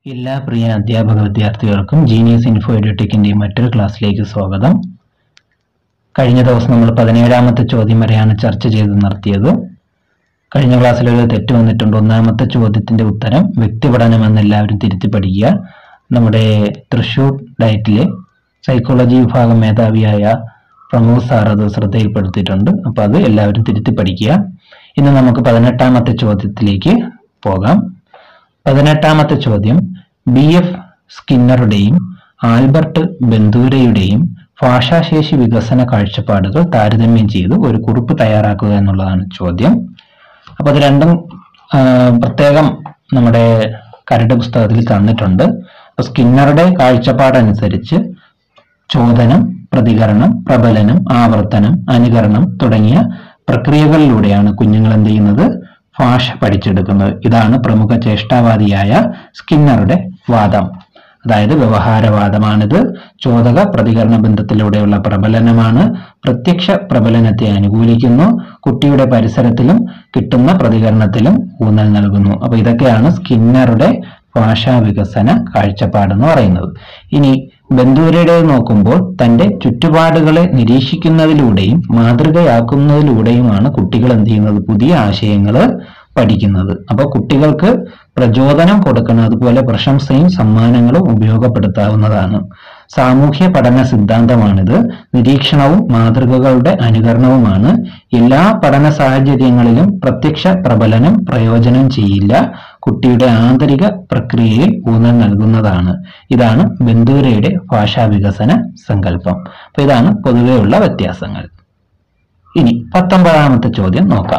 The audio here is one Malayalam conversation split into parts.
എല്ലാ പ്രിയ അധ്യാപക വിദ്യാർത്ഥികൾക്കും ജീനിയസ് ഇൻഫോ എഡ്യൂടെക്കിന്റെ മറ്റൊരു ക്ലാസ്സിലേക്ക് സ്വാഗതം കഴിഞ്ഞ ദിവസം നമ്മൾ പതിനേഴാമത്തെ ചോദ്യം വരെയാണ് ചർച്ച ചെയ്ത് നിർത്തിയത് കഴിഞ്ഞ ക്ലാസ്സിൽ ഒരു തെറ്റ് വന്നിട്ടുണ്ട് ഒന്നാമത്തെ ചോദ്യത്തിന്റെ ഉത്തരം വ്യക്തിപഠനം എന്ന് എല്ലാവരും തിരുത്തി പഠിക്കുക നമ്മുടെ തൃശൂർ ഡയറ്റിലെ സൈക്കോളജി വിഭാഗം മേധാവിയായ പ്രമോദ് സാർ അത് ശ്രദ്ധയിൽപ്പെടുത്തിയിട്ടുണ്ട് അപ്പൊ അത് എല്ലാവരും തിരുത്തി പഠിക്കുക ഇന്ന് നമുക്ക് പതിനെട്ടാമത്തെ ചോദ്യത്തിലേക്ക് പോകാം പതിനെട്ടാമത്തെ ചോദ്യം ബി എഫ് സ്കിന്നറുടെയും ആൽബർട്ട് ബന്ദൂരയുടെയും ഭാഷാശേഷി വികസന കാഴ്ചപ്പാടുകൾ താരതമ്യം ചെയ്ത് ഒരു കുറിപ്പ് തയ്യാറാക്കുക എന്നുള്ളതാണ് ചോദ്യം അപ്പൊ അത് രണ്ടും ആ, പ്രത്യേകം നമ്മുടെ കരട് പുസ്തകത്തിൽ തന്നിട്ടുണ്ട് അപ്പൊ സ്കിന്നറുടെ കാഴ്ചപ്പാടനുസരിച്ച് ചോദനം പ്രതികരണം പ്രബലനം ആവർത്തനം അനുകരണം തുടങ്ങിയ പ്രക്രിയകളിലൂടെയാണ് കുഞ്ഞുങ്ങൾ എന്ത് ചെയ്യുന്നത് ഭാഷ പഠിച്ചെടുക്കുന്നത് ഇതാണ് പ്രമുഖ ചേഷ്ടാവാദിയായ സ്കിന്നറുടെ വാദം അതായത് വ്യവഹാരവാദമാണിത് ചോദക പ്രതികരണ ബന്ധത്തിലൂടെയുള്ള പ്രബലനമാണ് പ്രത്യക്ഷ പ്രബലനത്തെ അനുകൂലിക്കുന്നു കുട്ടിയുടെ പരിസരത്തിലും കിട്ടുന്ന പ്രതികരണത്തിലും ഊന്നൽ നൽകുന്നു അപ്പൊ ഇതൊക്കെയാണ് സ്കിന്നറുടെ ഭാഷാ വികസന കാഴ്ചപ്പാടെന്ന് പറയുന്നത് ഇനി ബന്ധൂരയുടെ നോക്കുമ്പോൾ തന്റെ ചുറ്റുപാടുകളെ നിരീക്ഷിക്കുന്നതിലൂടെയും മാതൃകയാക്കുന്നതിലൂടെയുമാണ് കുട്ടികൾ എന്ത് ചെയ്യുന്നത് പുതിയ ആശയങ്ങൾ പഠിക്കുന്നത് അപ്പൊ കുട്ടികൾക്ക് പ്രചോദനം കൊടുക്കണം അതുപോലെ പ്രശംസയും സമ്മാനങ്ങളും ഉപയോഗപ്പെടുത്താവുന്നതാണ് സാമൂഹ്യ പഠന സിദ്ധാന്തമാണിത് നിരീക്ഷണവും മാതൃകകളുടെ അനുകരണവുമാണ് എല്ലാ പഠന സാഹചര്യങ്ങളിലും പ്രത്യക്ഷ പ്രബലനം പ്രയോജനം ചെയ്യില്ല കുട്ടിയുടെ ആന്തരിക പ്രക്രിയയിൽ ഊന്നൽ നൽകുന്നതാണ് ഇതാണ് ബന്ധൂരയുടെ ഭാഷാ വികസന സങ്കല്പം അപ്പൊ ഇതാണ് പൊതുവെയുള്ള വ്യത്യാസങ്ങൾ ഇനി പത്തൊമ്പതാമത്തെ ചോദ്യം നോക്കാം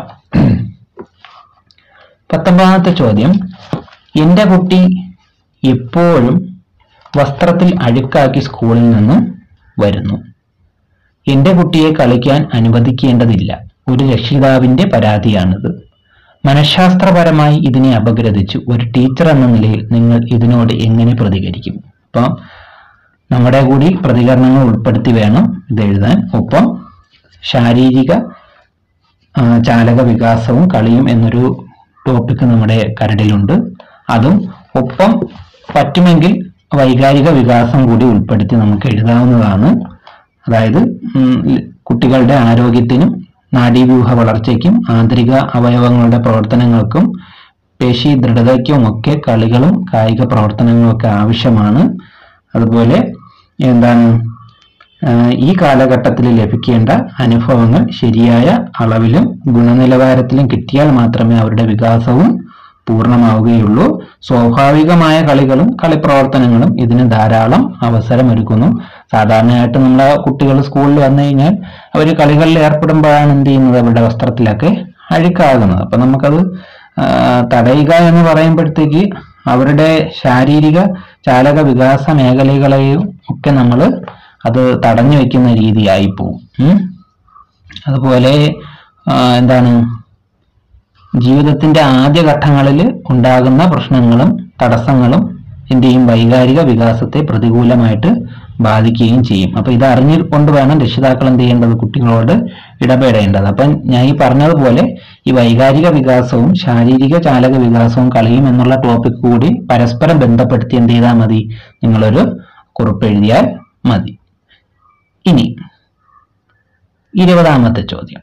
പത്തൊമ്പതാമത്തെ ചോദ്യം എന്റെ കുട്ടി എപ്പോഴും വസ്ത്രത്തിൽ അഴുക്കാക്കി സ്കൂളിൽ നിന്ന് വരുന്നു എന്റെ കുട്ടിയെ കളിക്കാൻ അനുവദിക്കേണ്ടതില്ല ഒരു രക്ഷിതാവിന്റെ പരാതിയാണിത് മനഃശാസ്ത്രപരമായി ഇതിനെ അപഗ്രഥിച്ചു ഒരു ടീച്ചർ എന്ന നിലയിൽ നിങ്ങൾ ഇതിനോട് എങ്ങനെ പ്രതികരിക്കും അപ്പം നമ്മുടെ കൂടി പ്രതികരണങ്ങൾ ഉൾപ്പെടുത്തി വേണം ഇത് എഴുതാൻ ഒപ്പം ശാരീരിക ആ, ചാലക വികാസവും കളിയും എന്നൊരു ടോപ്പിക് നമ്മുടെ കരടിലുണ്ട് അതും ഒപ്പം പറ്റുമെങ്കിൽ വൈകാരിക വികാസം കൂടി ഉൾപ്പെടുത്തി നമുക്ക് എഴുതാവുന്നതാണ് അതായത് ഉം, കുട്ടികളുടെ ആരോഗ്യത്തിനും നാഡീവ്യൂഹ വളർച്ചയ്ക്കും ആന്തരിക അവയവങ്ങളുടെ പ്രവർത്തനങ്ങൾക്കും പേശി ദൃഢതയ്ക്കും ഒക്കെ കളികളും കായിക പ്രവർത്തനങ്ങളും ഒക്കെ ആവശ്യമാണ് അതുപോലെ എന്താണ് ആഹ് ഈ കാലഘട്ടത്തിൽ ലഭിക്കേണ്ട അനുഭവങ്ങൾ ശരിയായ അളവിലും ഗുണനിലവാരത്തിലും കിട്ടിയാൽ മാത്രമേ അവരുടെ വികാസവും പൂർണ്ണമാവുകയുള്ളൂ സ്വാഭാവികമായ കളികളും കളിപ്രവർത്തനങ്ങളും ഇതിന് ധാരാളം അവസരമൊരുക്കുന്നു സാധാരണയായിട്ട് നമ്മളെ കുട്ടികൾ സ്കൂളിൽ വന്നു കഴിഞ്ഞാൽ അവർ കളികളിൽ ഏർപ്പെടുമ്പോഴാണ് എന്ത് ചെയ്യുന്നത് അവരുടെ വസ്ത്രത്തിലൊക്കെ അഴുക്കാകുന്നത് അപ്പൊ നമുക്കത് ആഹ് തടയുക എന്ന് പറയുമ്പോഴത്തേക്ക് അവരുടെ ശാരീരിക ചാലക വികാസ മേഖലകളെയും ഒക്കെ നമ്മൾ അത് തടഞ്ഞു വെക്കുന്ന രീതിയായി പോവും ഉം. അതുപോലെ ആ, എന്താണ് ജീവിതത്തിന്റെ ആദ്യഘട്ടങ്ങളിൽ ഉണ്ടാകുന്ന പ്രശ്നങ്ങളും തടസ്സങ്ങളും എന്റെയും വൈകാരിക വികാസത്തെ പ്രതികൂലമായിട്ട് ബാധിക്കുകയും ചെയ്യും അപ്പൊ ഇത് അറിഞ്ഞുകൊണ്ട് വേണം രക്ഷിതാക്കൾ എന്ത് ചെയ്യേണ്ടത് കുട്ടികളോട് ഇടപെടേണ്ടത് അപ്പം ഞാൻ ഈ പറഞ്ഞതുപോലെ ഈ വൈകാരിക വികാസവും ശാരീരിക ചാലക വികാസവും കളിയും എന്നുള്ള ടോപ്പിക് കൂടി പരസ്പരം ബന്ധപ്പെടുത്തി എന്ത് ചെയ്താൽ മതി നിങ്ങളൊരു കുറിപ്പ് എഴുതിയാൽ മതി ഇനി ഇരുപതാമത്തെ ചോദ്യം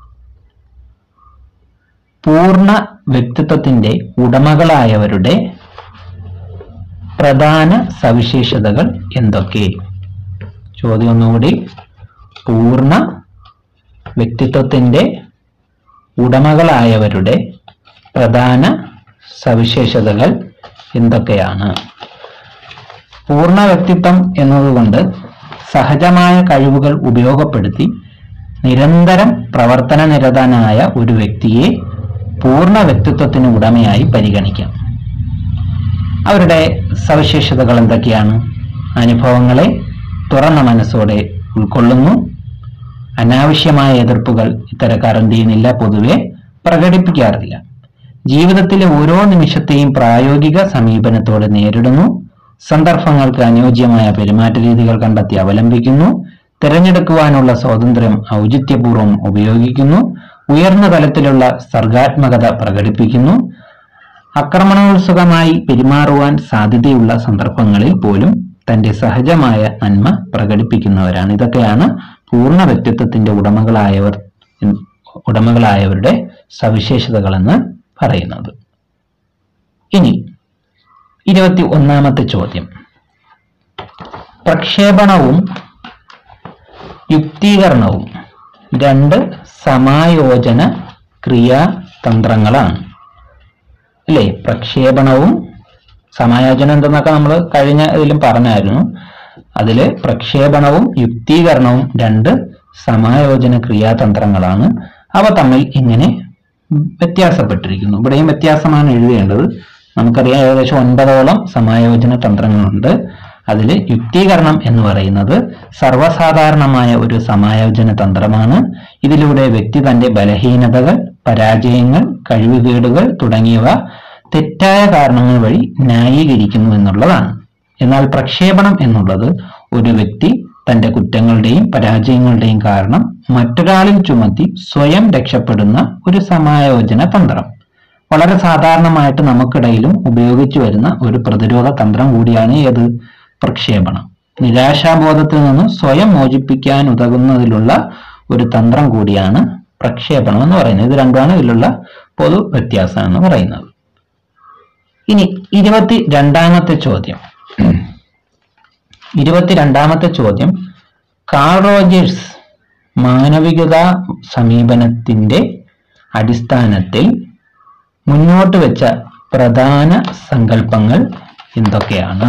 പൂർണ്ണ വ്യക്തിത്വത്തിന്റെ ഉടമകളായവരുടെ പ്രധാന സവിശേഷതകൾ എന്തൊക്കെ ചോദ്യം ഒന്നുകൂടി പൂർണ്ണ വ്യക്തിത്വത്തിന്റെ ഉടമകളായവരുടെ പ്രധാന സവിശേഷതകൾ എന്തൊക്കെയാണ് പൂർണ്ണ വ്യക്തിത്വം എന്നതുകൊണ്ട് സഹജമായ കഴിവുകൾ ഉപയോഗപ്പെടുത്തി നിരന്തരം പ്രവർത്തന നിരതനായ ഒരു വ്യക്തിയെ പൂർണ്ണ വ്യക്തിത്വത്തിന് ഉടമയായി പരിഗണിക്കാം അവരുടെ സവിശേഷതകൾ എന്തൊക്കെയാണ് അനുഭവങ്ങളെ തുറന്ന മനസ്സോടെ ഉൾക്കൊള്ളുന്നു അനാവശ്യമായ എതിർപ്പുകൾ ഇത്തരക്കാർ എന്ത് ചെയ്യുന്നില്ല പൊതുവെ പ്രകടിപ്പിക്കാറില്ല ജീവിതത്തിലെ ഓരോ നിമിഷത്തെയും പ്രായോഗിക സമീപനത്തോടെ നേരിടുന്നു സന്ദർഭങ്ങൾക്ക് അനുയോജ്യമായ പെരുമാറ്റ രീതികൾ കണ്ടെത്തി അവലംബിക്കുന്നു തിരഞ്ഞെടുക്കുവാനുള്ള സ്വാതന്ത്ര്യം ഔചിത്യപൂർവ്വം ഉപയോഗിക്കുന്നു ഉയർന്ന തലത്തിലുള്ള സർഗാത്മകത പ്രകടിപ്പിക്കുന്നു ആക്രമണോത്സുകമായി പെരുമാറുവാൻ സാധ്യതയുള്ള സന്ദർഭങ്ങളിൽ പോലും തന്റെ സഹജമായ നന്മ പ്രകടിപ്പിക്കുന്നവരാണ് ഇതൊക്കെയാണ് പൂർണ്ണ വ്യക്തിത്വത്തിന്റെ ഉടമകളായവർ ഉടമകളായവരുടെ സവിശേഷതകളെന്ന് പറയുന്നത് ഇനി ഇരുപത്തി ഒന്നാമത്തെ ചോദ്യം പ്രക്ഷേപണവും യുക്തീകരണവും രണ്ട് സമായോജന ക്രിയാതന്ത്രങ്ങളാണ് അല്ലേ പ്രക്ഷേപണവും സമായോജനം എന്തെന്നൊക്കെ നമ്മൾ കഴിഞ്ഞ ഇതിലും പറഞ്ഞായിരുന്നു അതില് പ്രക്ഷേപണവും യുക്തീകരണവും രണ്ട് സമായോജന ക്രിയാതന്ത്രങ്ങളാണ് അവ തമ്മിൽ ഇങ്ങനെ വ്യത്യാസപ്പെട്ടിരിക്കുന്നു ഇവിടെയും വ്യത്യാസമാണ് എഴുതേണ്ടത് നമുക്കറിയാം ഏകദേശം ഒൻപതോളം സമായോജന തന്ത്രങ്ങളുണ്ട് അതിൽ യുക്തീകരണം എന്ന് പറയുന്നത് സർവ്വസാധാരണമായ ഒരു സമായോജന തന്ത്രമാണ് ഇതിലൂടെ വ്യക്തി തന്റെ ബലഹീനതകൾ പരാജയങ്ങൾ കഴിവുകേടുകൾ തുടങ്ങിയവ തെറ്റായ കാരണങ്ങൾ വഴി ന്യായീകരിക്കുന്നു എന്നുള്ളതാണ് എന്നാൽ പ്രക്ഷേപണം എന്നുള്ളത് ഒരു വ്യക്തി തന്റെ കുറ്റങ്ങളുടെയും പരാജയങ്ങളുടെയും കാരണം മറ്റൊരാളിൽ ചുമത്തി സ്വയം രക്ഷപ്പെടുന്ന ഒരു സമായോജന തന്ത്രം വളരെ സാധാരണമായിട്ട് നമുക്കിടയിലും ഉപയോഗിച്ചു വരുന്ന ഒരു പ്രതിരോധ തന്ത്രം കൂടിയാണ് ഏത് പ്രക്ഷേപണം നിരാശാബോധത്തിൽ നിന്ന് സ്വയം മോചിപ്പിക്കാൻ ഉതകുന്നതിലുള്ള ഒരു തന്ത്രം കൂടിയാണ് പ്രക്ഷേപണം എന്ന് പറയുന്നത് ഇത് രണ്ടുമാണ് ഇതിലുള്ള പൊതു വ്യത്യാസം എന്ന് പറയുന്നത് ഇനി ഇരുപത്തി രണ്ടാമത്തെ ചോദ്യം ഇരുപത്തിരണ്ടാമത്തെ ചോദ്യം കാൾ റോജേഴ്സ് മാനവികത സമീപനത്തിന്റെ അടിസ്ഥാനത്തിൽ മുന്നോട്ട് വെച്ച പ്രധാന സങ്കല്പങ്ങൾ എന്തൊക്കെയാണ്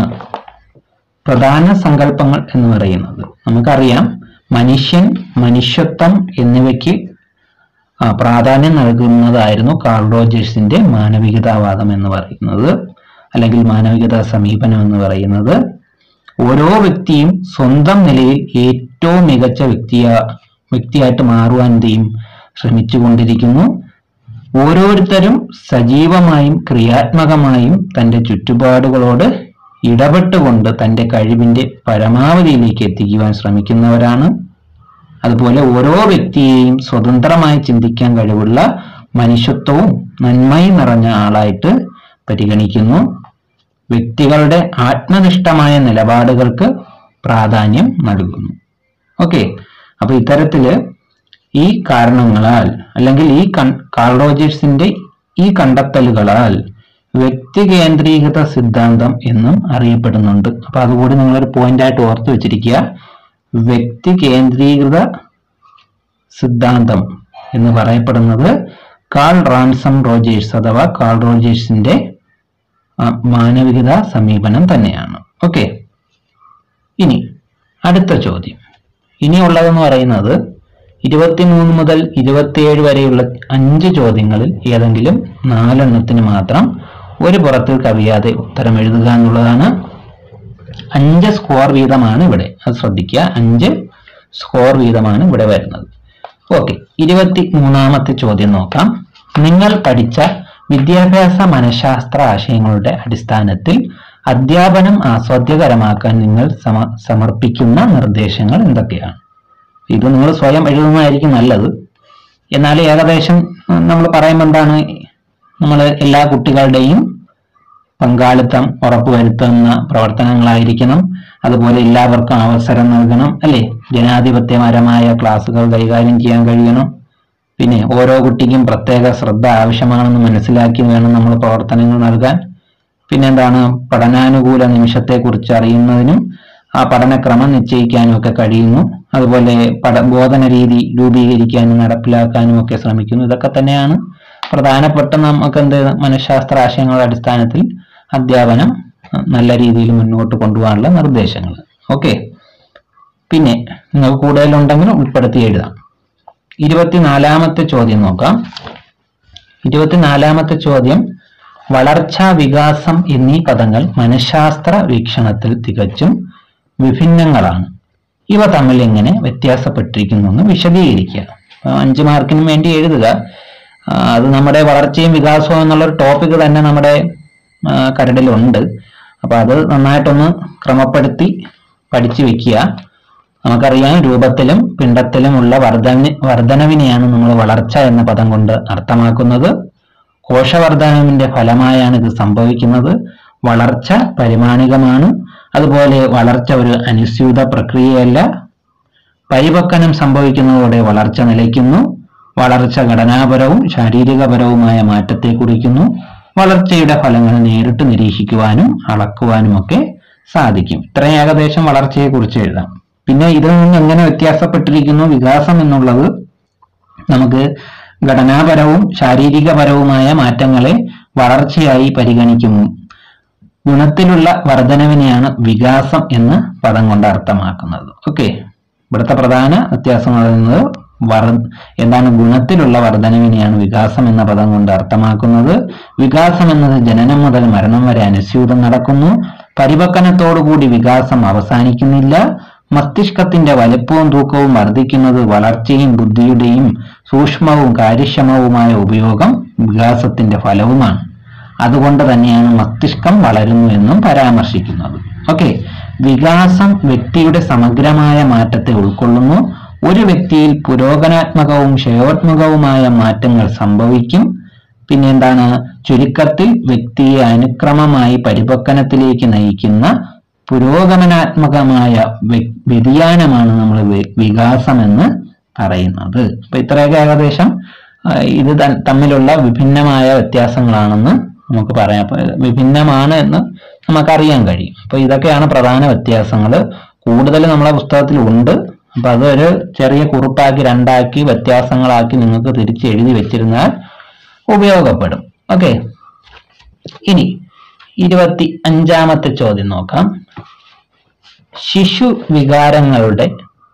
പ്രധാന സങ്കല്പങ്ങൾ എന്ന് പറയുന്നത് നമുക്കറിയാം മനുഷ്യൻ മനുഷ്യത്വം എന്നിവയ്ക്ക് ആ, പ്രാധാന്യം നൽകുന്നതായിരുന്നു കാൾ റോജേഴ്സിന്റെ മാനവികതാവാദം എന്ന് പറയുന്നത് അല്ലെങ്കിൽ മാനവികതാ സമീപനം എന്ന് പറയുന്നത് ഓരോ വ്യക്തിയും സ്വന്തം നിലയിൽ ഏറ്റവും മികച്ച വ്യക്തിയ വ്യക്തിയായിട്ട് മാറുവാൻ എന്ത് ചെയ്യും ശ്രമിച്ചുകൊണ്ടിരിക്കുന്നു ഓരോരുത്തരും സജീവമായും ക്രിയാത്മകമായും തന്റെ ചുറ്റുപാടുകളോട് ഇടപെട്ടുകൊണ്ട് തന്റെ കഴിവിന്റെ പരമാവധിയിലേക്ക് എത്തിക്കുവാൻ ശ്രമിക്കുന്നവരാണ് അതുപോലെ ഓരോ വ്യക്തിയെയും സ്വതന്ത്രമായി ചിന്തിക്കാൻ കഴിവുള്ള മനുഷ്യത്വവും നന്മയും നിറഞ്ഞ ആളായിട്ട് പരിഗണിക്കുന്നു വ്യക്തികളുടെ ആത്മനിഷ്ഠമായ നിലപാടുകൾക്ക് പ്രാധാന്യം നൽകുന്നു ഓക്കെ അപ്പൊ ഇത്തരത്തില് ഈ കാരണങ്ങളാൽ അല്ലെങ്കിൽ ഈ കൺ- കാൾ റോജേഴ്സിന്റെ ഈ കണ്ടെത്തലുകളാൽ വ്യക്തി കേന്ദ്രീകൃത സിദ്ധാന്തം എന്നും അറിയപ്പെടുന്നുണ്ട് അപ്പൊ അതുകൂടി നിങ്ങളൊരു പോയിന്റ് ആയിട്ട് ഓർത്ത് വെച്ചിരിക്കുക വ്യക്തി കേന്ദ്രീകൃത സിദ്ധാന്തം എന്ന് പറയപ്പെടുന്നത് കാൾ റാൻസം റോജേഴ്സ് അഥവാ കാൾ റോജേഴ്സിന്റെ ആ, മാനവികതാ സമീപനം തന്നെയാണ് ഓക്കെ ഇനി അടുത്ത ചോദ്യം ഇനിയുള്ളതെന്ന് പറയുന്നത് ഇരുപത്തിമൂന്ന് മുതൽ ഇരുപത്തിയേഴ് വരെയുള്ള അഞ്ച് ചോദ്യങ്ങളിൽ ഏതെങ്കിലും നാലെണ്ണത്തിന് മാത്രം ഒരു പുറത്തിൽ കവിയാതെ ഉത്തരം എഴുതുക എന്നുള്ളതാണ് അഞ്ച് സ്കോർ വീതമാണ് ഇവിടെ അത് ശ്രദ്ധിക്കുക അഞ്ച് സ്കോർ വീതമാണ് ഇവിടെ വരുന്നത് ഓക്കെ ഇരുപത്തി മൂന്നാമത്തെ ചോദ്യം നോക്കാം നിങ്ങൾ പഠിച്ച വിദ്യാഭ്യാസ മനഃശാസ്ത്ര ആശയങ്ങളുടെ അടിസ്ഥാനത്തിൽ അധ്യാപനം ആസ്വാദ്യകരമാക്കാൻ നിങ്ങൾ സമ സമർപ്പിക്കുന്ന നിർദ്ദേശങ്ങൾ എന്തൊക്കെയാണ് ഇത് നിങ്ങൾ സ്വയം എഴുതുന്നതായിരിക്കും നല്ലത് എന്നാൽ ഏകദേശം നമ്മൾ പറയുമ്പോൾ എന്താണ് നമ്മൾ എല്ലാ കുട്ടികളുടെയും പങ്കാളിത്തം ഉറപ്പുവരുത്തുന്ന പ്രവർത്തനങ്ങളായിരിക്കണം അതുപോലെ എല്ലാവർക്കും അവസരം നൽകണം അല്ലെ ജനാധിപത്യപരമായ ക്ലാസുകൾ കൈകാര്യം ചെയ്യാൻ കഴിയണം പിന്നെ ഓരോ കുട്ടിക്കും പ്രത്യേക ശ്രദ്ധ ആവശ്യമാണെന്ന് മനസ്സിലാക്കി വേണം നമ്മൾ പ്രവർത്തനങ്ങൾ നൽകാൻ പിന്നെന്താണ് പഠനാനുകൂല നിമിഷത്തെക്കുറിച്ച് അറിയുന്നതിനും ആ പഠനക്രമം നിശ്ചയിക്കാനും ഒക്കെ കഴിയുന്നു അതുപോലെ പഠ ബോധന രീതി രൂപീകരിക്കാനും നടപ്പിലാക്കാനും ഒക്കെ ശ്രമിക്കുന്നു ഇതൊക്കെ തന്നെയാണ് പ്രധാനപ്പെട്ട നമുക്ക് എന്ത് മനഃശാസ്ത്ര ആശയങ്ങളുടെ അടിസ്ഥാനത്തിൽ അധ്യാപനം അഹ്, നല്ല രീതിയിൽ മുന്നോട്ട് കൊണ്ടുപോകാനുള്ള നിർദ്ദേശങ്ങൾ ഓക്കെ പിന്നെ നിങ്ങൾക്ക് കൂടുതലുണ്ടെങ്കിൽ ഉൾപ്പെടുത്തി എഴുതാം ഇരുപത്തിനാലാമത്തെ ചോദ്യം നോക്കാം ഇരുപത്തിനാലാമത്തെ ചോദ്യം വളർച്ച വികാസം എന്നീ പദങ്ങൾ മനഃശാസ്ത്ര വീക്ഷണത്തിൽ തികച്ചും വിഭിന്നങ്ങളാണ് ഇവ തമ്മിൽ എങ്ങനെ വ്യത്യാസപ്പെട്ടിരിക്കുന്നു എന്ന് വിശദീകരിക്കുക ആ, അഞ്ച് മാർക്കിന് വേണ്ടി എഴുതുക ആ, അത് നമ്മുടെ വളർച്ചയും വികാസവും എന്നുള്ളൊരു ടോപ്പിക് തന്നെ നമ്മുടെ ആ, കരടിലുണ്ട് അപ്പൊ അത് നന്നായിട്ടൊന്ന് ക്രമപ്പെടുത്തി പഠിച്ചു വെക്കുക നമുക്കറിയാം രൂപത്തിലും പിണ്ടത്തിലുമുള്ള വർധന വർധനവിനെയാണ് നമ്മൾ വളർച്ച എന്ന പദം കൊണ്ട് അർത്ഥമാക്കുന്നത് കോശവർദ്ധനവിന്റെ ഫലമായാണ് ഇത് സംഭവിക്കുന്നത് വളർച്ച പരിമാണികമാണ് അതുപോലെ വളർച്ച ഒരു അനുസ്യൂത പ്രക്രിയയല്ല പരിപക്വനം സംഭവിക്കുന്നതോടെ വളർച്ച നിലയ്ക്കുന്നു വളർച്ച ഘടനാപരവും ശാരീരികപരവുമായ മാറ്റത്തെ കുറിക്കുന്നു വളർച്ചയുടെ ഫലങ്ങൾ നേരിട്ട് നിരീക്ഷിക്കുവാനും അളക്കുവാനുമൊക്കെ സാധിക്കും ഇത്രയും ഏകദേശം വളർച്ചയെ കുറിച്ച് എഴുതാം പിന്നെ ഇതിൽ നിന്ന് എങ്ങനെ വ്യത്യാസപ്പെട്ടിരിക്കുന്നു വികാസം എന്നുള്ളത് നമുക്ക് ഘടനാപരവും ശാരീരികപരവുമായ മാറ്റങ്ങളെ വളർച്ചയായി പരിഗണിക്കുന്നു ഗുണത്തിലുള്ള വർധനവിനെയാണ് വികാസം എന്ന് പദം കൊണ്ട് അർത്ഥമാക്കുന്നത് ഓക്കെ ഇവിടുത്തെ പ്രധാന വ്യത്യാസം പറയുന്നത് വർ എന്താണ് ഗുണത്തിലുള്ള വർധനവിനെയാണ് വികാസം എന്ന പദം കൊണ്ട് അർത്ഥമാക്കുന്നത് വികാസം എന്നത് ജനനം മുതൽ മരണം വരെ അനുസ്യൂതം നടക്കുന്നു പരിപക്വനത്തോടുകൂടി വികാസം അവസാനിക്കുന്നില്ല മസ്തിഷ്കത്തിന്റെ വലുപ്പവും തൂക്കവും വർദ്ധിക്കുന്നത് വളർച്ചയും ബുദ്ധിയുടെയും സൂക്ഷ്മവും കാര്യക്ഷമവുമായ ഉപയോഗം വികാസത്തിന്റെ ഫലവുമാണ് അതുകൊണ്ട് തന്നെയാണ് മസ്തിഷ്കം വളരുന്നു എന്നും പരാമർശിക്കുന്നത് ഓക്കെ വികാസം വ്യക്തിയുടെ സമഗ്രമായ മാറ്റത്തെ ഉൾക്കൊള്ളുന്നു ഒരു വ്യക്തിയിൽ പുരോഗനാത്മകവും ക്ഷയോത്മകവുമായ മാറ്റങ്ങൾ സംഭവിക്കും പിന്നെ എന്താണ് ചുരുക്കത്തിൽ വ്യക്തിയെ അനുക്രമമായി പരിപക്വനത്തിലേക്ക് നയിക്കുന്ന പുരോഗമനാത്മകമായ വ്യ- വ്യതിയാനമാണ് നമ്മൾ വികാസം എന്ന് പറയുന്നത് അപ്പൊ ഇത്രയൊക്കെ ഏകദേശം ആ, ഇത് ത- തമ്മിലുള്ള വിഭിന്നമായ വ്യത്യാസങ്ങളാണെന്ന് നമുക്ക് പറയാം അപ്പൊ വിഭിന്നമാണ് എന്ന് നമുക്കറിയാൻ കഴിയും അപ്പൊ ഇതൊക്കെയാണ് പ്രധാന വ്യത്യാസങ്ങൾ കൂടുതൽ നമ്മളെ പുസ്തകത്തിൽ ഉണ്ട് അപ്പൊ അതൊരു ചെറിയ കുറിപ്പാക്കി രണ്ടാക്കി വ്യത്യാസങ്ങളാക്കി നിങ്ങൾക്ക് തിരിച്ച് എഴുതി വെച്ചിരുന്നാൽ ഉപയോഗപ്പെടും ഓക്കെ ഇനി ഇരുപത്തി അഞ്ചാമത്തെ ചോദ്യം നോക്കാം ശിശു വികാരങ്ങളുടെ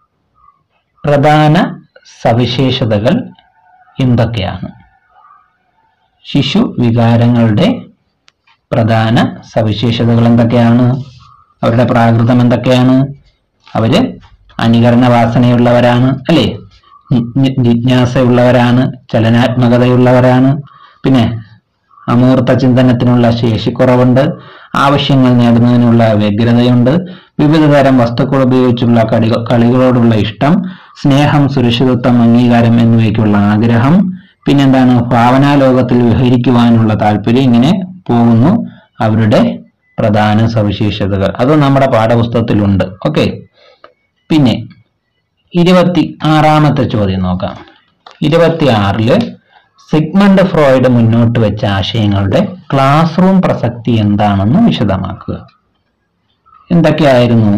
പ്രധാന സവിശേഷതകൾ എന്തൊക്കെയാണ് ശിശു വികാരങ്ങളുടെ പ്രധാന സവിശേഷതകൾ എന്തൊക്കെയാണ് അവരുടെ പ്രാകൃതം എന്തൊക്കെയാണ് അവര് അനുകരണ വാസനയുള്ളവരാണ് അല്ലേ ജി- ജി- ജിജ്ഞാസയുള്ളവരാണ് ചലനാത്മകതയുള്ളവരാണ് പിന്നെ അമൂർത്ത ചിന്തനത്തിനുള്ള ശേഷിക്കുറവുണ്ട് ആവശ്യങ്ങൾ നേടുന്നതിനുള്ള വ്യഗ്രതയുണ്ട് വിവിധ തരം വസ്തുക്കൾ ഉപയോഗിച്ചുള്ള കളി കളികളോടുള്ള ഇഷ്ടം സ്നേഹം സുരക്ഷിതത്വം അംഗീകാരം എന്നിവയ്ക്കുള്ള ആഗ്രഹം പിന്നെന്താണ് ഭാവനാ ലോകത്തിൽ വിഹരിക്കുവാനുള്ള താല്പര്യം ഇങ്ങനെ പോകുന്നു അവരുടെ പ്രധാന സവിശേഷതകൾ അത് നമ്മുടെ പാഠപുസ്തകത്തിലുണ്ട് ഓക്കെ പിന്നെ ഇരുപത്തി ആറാമത്തെ ചോദ്യം നോക്കാം ഇരുപത്തി ആറില് സിഗ്മണ്ട് ഫ്രോയിഡ് മുന്നോട്ട് വെച്ച ആശയങ്ങളുടെ ക്ലാസ് റൂം പ്രസക്തി എന്താണെന്ന് വിശദമാക്കുക എന്തൊക്കെയായിരുന്നു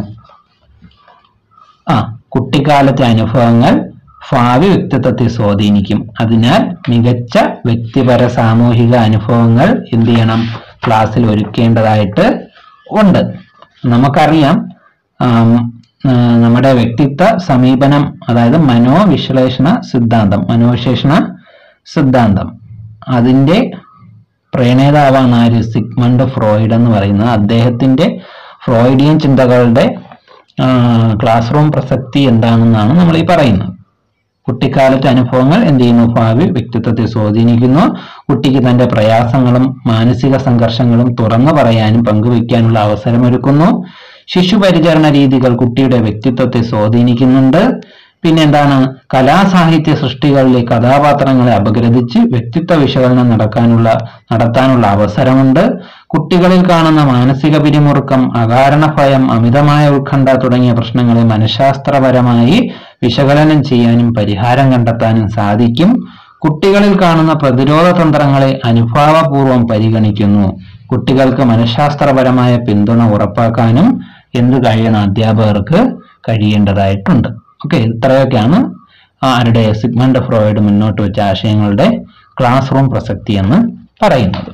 ആ കുട്ടിക്കാലത്തെ അനുഭവങ്ങൾ ഭാവി വ്യക്തിത്വത്തെ സ്വാധീനിക്കും അതിനാൽ മികച്ച വ്യക്തിപര സാമൂഹിക അനുഭവങ്ങൾ എന്ത് ചെയ്യണം ക്ലാസ്സിൽ ഒരുക്കേണ്ടതായിട്ട് ഉണ്ട് നമുക്കറിയാം ആം, ആ, നമ്മുടെ വ്യക്തിത്വ സമീപനം അതായത് മനോവിശ്ലേഷണ സിദ്ധാന്തം മനോവിശ്ലേഷണ സിദ്ധാന്തം അതിന്റെ പ്രണേതാവാണ് ആര് സിഗ്മണ്ട് ഫ്രോയിഡ് എന്ന് പറയുന്നത് അദ്ദേഹത്തിന്റെ ഫ്രോയിഡിയൻ ചിന്തകളുടെ ആ, ക്ലാസ് റൂം പ്രസക്തി എന്താണെന്നാണ് നമ്മൾ ഈ പറയുന്നത് കുട്ടിക്കാലത്തെ അനുഭവങ്ങൾ എന്ത് ചെയ്യുന്നു ഭാവി വ്യക്തിത്വത്തെ സ്വാധീനിക്കുന്നു കുട്ടിക്ക് തന്റെ പ്രയാസങ്ങളും മാനസിക സംഘർഷങ്ങളും തുറന്നു പറയാനും പങ്കുവയ്ക്കാനുള്ള അവസരമൊരുക്കുന്നു ശിശുപരിചരണ രീതികൾ കുട്ടിയുടെ വ്യക്തിത്വത്തെ സ്വാധീനിക്കുന്നുണ്ട് പിന്നെ എന്താണ് കലാസാഹിത്യ സൃഷ്ടികളിലെ കഥാപാത്രങ്ങളെ അപഗ്രഥിച്ച് വ്യക്തിത്വ വിശകലനം നടക്കാനുള്ള നടത്താനുള്ള അവസരമുണ്ട് കുട്ടികളിൽ കാണുന്ന മാനസിക പിരിമുറുക്കം അകാരണ ഭയം അമിതമായ ഉത്കണ്ഠ തുടങ്ങിയ പ്രശ്നങ്ങളെ മനഃശാസ്ത്രപരമായി വിശകലനം ചെയ്യാനും പരിഹാരം കണ്ടെത്താനും സാധിക്കും കുട്ടികളിൽ കാണുന്ന പ്രതിരോധ തന്ത്രങ്ങളെ അനുഭാവപൂർവം പരിഗണിക്കുന്നു കുട്ടികൾക്ക് മനഃശാസ്ത്രപരമായ പിന്തുണ ഉറപ്പാക്കാനും എന്ത് കഴിയണം അധ്യാപകർക്ക് കഴിയേണ്ടതായിട്ടുണ്ട് ഓക്കെ ഇത്രയൊക്കെയാണ് ആരുടെ സിഗ്മണ്ട് ഫ്രോയിഡ് മുന്നോട്ട് വെച്ച ആശയങ്ങളുടെ ക്ലാസ് റൂം പ്രസക്തി എന്ന് പറയുന്നത്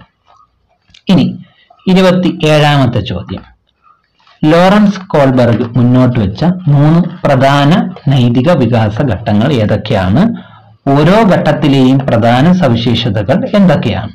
ഇനി ഇരുപത്തി ഏഴാമത്തെ ചോദ്യം ലോറൻസ് കോൾബർഗ് മുന്നോട്ട് വെച്ച മൂന്ന് പ്രധാന നൈതിക വികാസ ഘട്ടങ്ങൾ ഏതൊക്കെയാണ് ഓരോ ഘട്ടത്തിലെയും പ്രധാന സവിശേഷതകൾ എന്തൊക്കെയാണ്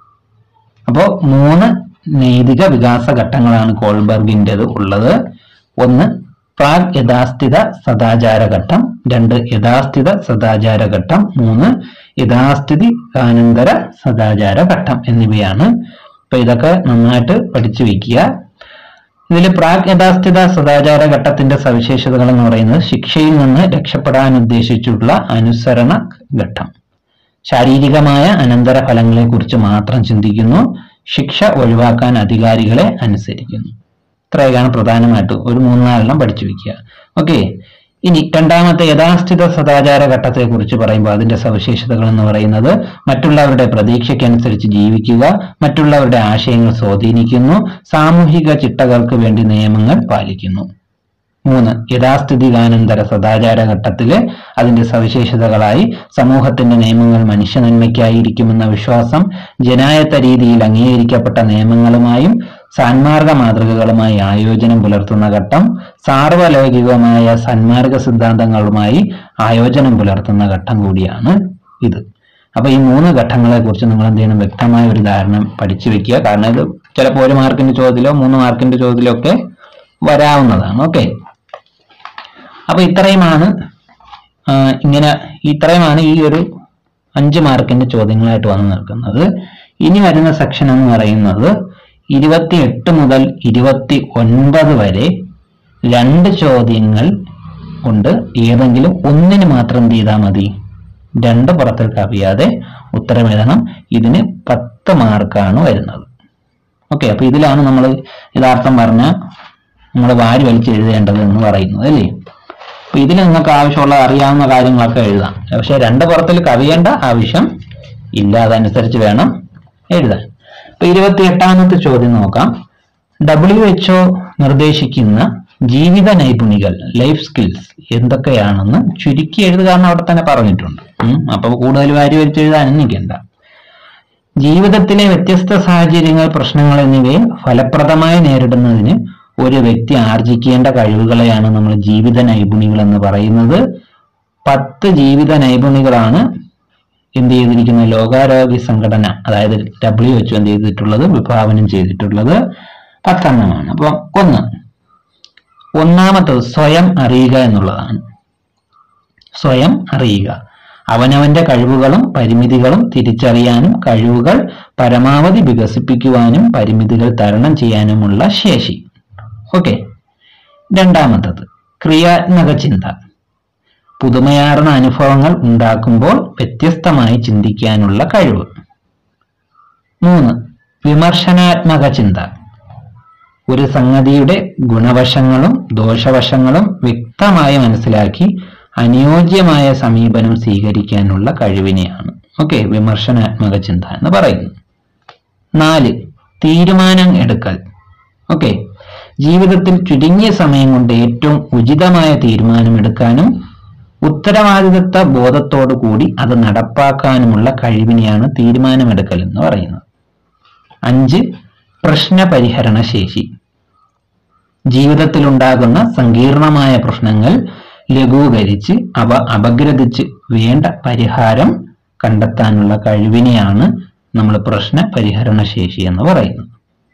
അപ്പോൾ മൂന്ന് നൈതിക വികാസ ഘട്ടങ്ങളാണ് കോൾബർഗിൻ്റെത് ഉള്ളത് ഒന്ന് പ്രാഗ് യഥാസ്ഥിത സദാചാര ഘട്ടം രണ്ട് യഥാസ്ഥിത സദാചാര ഘട്ടം മൂന്ന് യഥാസ്ഥിതി അനന്തര സദാചാര ഘട്ടം എന്നിവയാണ് അപ്പൊ ഇതൊക്കെ നന്നായിട്ട് പഠിച്ചു വെക്കുക ഇതിൽ പ്രാഗ് യഥാസ്ഥിത സദാചാര ഘട്ടത്തിന്റെ സവിശേഷതകൾ എന്ന് പറയുന്നത് ശിക്ഷയിൽ നിന്ന് രക്ഷപ്പെടാൻ ഉദ്ദേശിച്ചുള്ള അനുസരണ ഘട്ടം ശാരീരികമായ അനന്തര ഫലങ്ങളെക്കുറിച്ച് മാത്രം ചിന്തിക്കുന്നു ശിക്ഷ ഒഴിവാക്കാൻ അധികാരികളെ അനുസരിക്കുന്നു ഇത്രയൊക്കെയാണ് പ്രധാനമായിട്ട് ഒരു മൂന്നാലെണ്ണം പഠിച്ചു വെക്കുക ഓക്കെ ഇനി രണ്ടാമത്തെ യഥാസ്ഥിത സദാചാര ഘട്ടത്തെ കുറിച്ച് പറയുമ്പോൾ അതിന്റെ സവിശേഷതകൾ എന്ന് പറയുന്നത് മറ്റുള്ളവരുടെ പ്രതീക്ഷയ്ക്കനുസരിച്ച് ജീവിക്കുക മറ്റുള്ളവരുടെ ആശയങ്ങൾ സ്വാധീനിക്കുന്നു സാമൂഹിക ചിട്ടകൾക്ക് വേണ്ടി നിയമങ്ങൾ പാലിക്കുന്നു മൂന്ന് യഥാസ്ഥിതികാനന്തര സദാചാര ഘട്ടത്തില് അതിന്റെ സവിശേഷതകളായി സമൂഹത്തിന്റെ നിയമങ്ങൾ മനുഷ്യ നന്മയ്ക്കായിരിക്കുമെന്ന വിശ്വാസം ജനായത്ത രീതിയിൽ അംഗീകരിക്കപ്പെട്ട നിയമങ്ങളുമായും സാൻമാർഗ മാതൃകകളുമായി ആയോജനം പുലർത്തുന്ന ഘട്ടം സാർവലൗകികമായ സന്മാർഗ സിദ്ധാന്തങ്ങളുമായി ആയോജനം പുലർത്തുന്ന ഘട്ടം കൂടിയാണ് ഇത് അപ്പൊ ഈ മൂന്ന് ഘട്ടങ്ങളെ കുറിച്ച് നിങ്ങൾ എന്ത് ചെയ്യണം വ്യക്തമായ ഒരു ധാരണ പഠിച്ചു വെക്കുക കാരണം ഇത് ചിലപ്പോൾ ഒരു മാർക്കിന്റെ ചോദ്യത്തിലോ മൂന്ന് മാർക്കിന്റെ ചോദ്യത്തിലോ ഒക്കെ വരാവുന്നതാണ് ഓക്കെ അപ്പൊ ഇത്രയുമാണ് ആ, ഇങ്ങനെ ഇത്രയുമാണ് ഈ ഒരു അഞ്ച് മാർക്കിന്റെ ചോദ്യങ്ങളായിട്ട് വന്നു നിൽക്കുന്നത് ഇനി വരുന്ന സെക്ഷൻ എന്ന് പറയുന്നത് ഇരുപത്തി എട്ട് മുതൽ ഇരുപത്തി ഒൻപത് വരെ രണ്ട് ചോദ്യങ്ങൾ കൊണ്ട് ഏതെങ്കിലും ഒന്നിന് മാത്രം എന്ത് ചെയ്താൽ മതി രണ്ട് പുറത്തിൽ കവിയാതെ ഉത്തരം എഴുതണം ഇതിന് പത്ത് മാർക്കാണ് വരുന്നത് ഓക്കെ അപ്പൊ ഇതിലാണ് നമ്മൾ യഥാർത്ഥം പറഞ്ഞ നമ്മൾ വാരി വലിച്ച് എഴുതേണ്ടത് എന്ന് പറയുന്നത് അല്ലേ അപ്പൊ ഇതിൽ നിങ്ങൾക്ക് ആവശ്യമുള്ള അറിയാവുന്ന കാര്യങ്ങളൊക്കെ എഴുതാം പക്ഷെ രണ്ട് പുറത്തിൽ കവിയേണ്ട ആവശ്യം ഇല്ല അതനുസരിച്ച് വേണം എഴുതാൻ അപ്പൊ ഇരുപത്തി എട്ടാമത്തെ ചോദ്യം നോക്കാം ഡബ്ല്യു എച്ച്ഒ നിർദ്ദേശിക്കുന്ന ജീവിത നൈപുണികൾ ലൈഫ് സ്കിൽസ് എന്തൊക്കെയാണെന്ന് ചുരുക്കി എഴുതുക എന്ന് അവിടെ തന്നെ പറഞ്ഞിട്ടുണ്ട് ഉം. അപ്പൊ കൂടുതൽ വാരി വലിച്ച് എഴുതാനും നിൽക്കണ്ട ജീവിതത്തിലെ വ്യത്യസ്ത സാഹചര്യങ്ങൾ പ്രശ്നങ്ങൾ എന്നിവയെ ഫലപ്രദമായി നേരിടുന്നതിന് ഒരു വ്യക്തി ആർജിക്കേണ്ട കഴിവുകളെയാണ് നമ്മൾ ജീവിത നൈപുണികൾ എന്ന് പറയുന്നത് പത്ത് ജീവിത നൈപുണികളാണ് എന്ത് ചെയ്തിരിക്കുന്നത് ലോകാരോഗ്യ സംഘടന അതായത് ഡബ്ല്യു എച്ച് എന്ത് ചെയ്തിട്ടുള്ളത് വിഭാവനം ചെയ്തിട്ടുള്ളത് പത്തെണ്ണമാണ് അപ്പൊ ഒന്ന് ഒന്നാമത്തത് സ്വയം അറിയുക എന്നുള്ളതാണ് സ്വയം അറിയുക അവനവന്റെ കഴിവുകളും പരിമിതികളും തിരിച്ചറിയാനും കഴിവുകൾ പരമാവധി വികസിപ്പിക്കുവാനും പരിമിതികൾ തരണം ചെയ്യാനുമുള്ള ശേഷി ഓക്കെ രണ്ടാമത്തത് ക്രിയാത്മക ചിന്ത പുതുമയാർന്ന അനുഭവങ്ങൾ ഉണ്ടാക്കുമ്പോൾ വ്യത്യസ്തമായി ചിന്തിക്കാനുള്ള കഴിവ് മൂന്ന് വിമർശനാത്മക ചിന്ത ഒരു സംഗതിയുടെ ഗുണവശങ്ങളും ദോഷവശങ്ങളും വ്യക്തമായി മനസ്സിലാക്കി അനുയോജ്യമായ സമീപനം സ്വീകരിക്കാനുള്ള കഴിവിനെയാണ് ഓക്കെ വിമർശനാത്മക ചിന്ത എന്ന് പറയുന്നു നാല് തീരുമാനം എടുക്കൽ ഓക്കെ ജീവിതത്തിൽ ചുരുങ്ങിയ സമയം കൊണ്ട് ഏറ്റവും ഉചിതമായ തീരുമാനമെടുക്കാനും ഉത്തരവാദിത്വ ബോധത്തോടു കൂടി അത് നടപ്പാക്കാനുമുള്ള കഴിവിനെയാണ് തീരുമാനമെടുക്കൽ എന്ന് പറയുന്നത് അഞ്ച് പ്രശ്ന പരിഹരണ ശേഷി ജീവിതത്തിലുണ്ടാകുന്ന സങ്കീർണമായ പ്രശ്നങ്ങൾ ലഘൂകരിച്ച് അവ അപഗ്രഥിച്ച് വേണ്ട പരിഹാരം കണ്ടെത്താനുള്ള കഴിവിനെയാണ് നമ്മൾ പ്രശ്ന പരിഹരണ ശേഷി എന്ന് പറയുന്നത്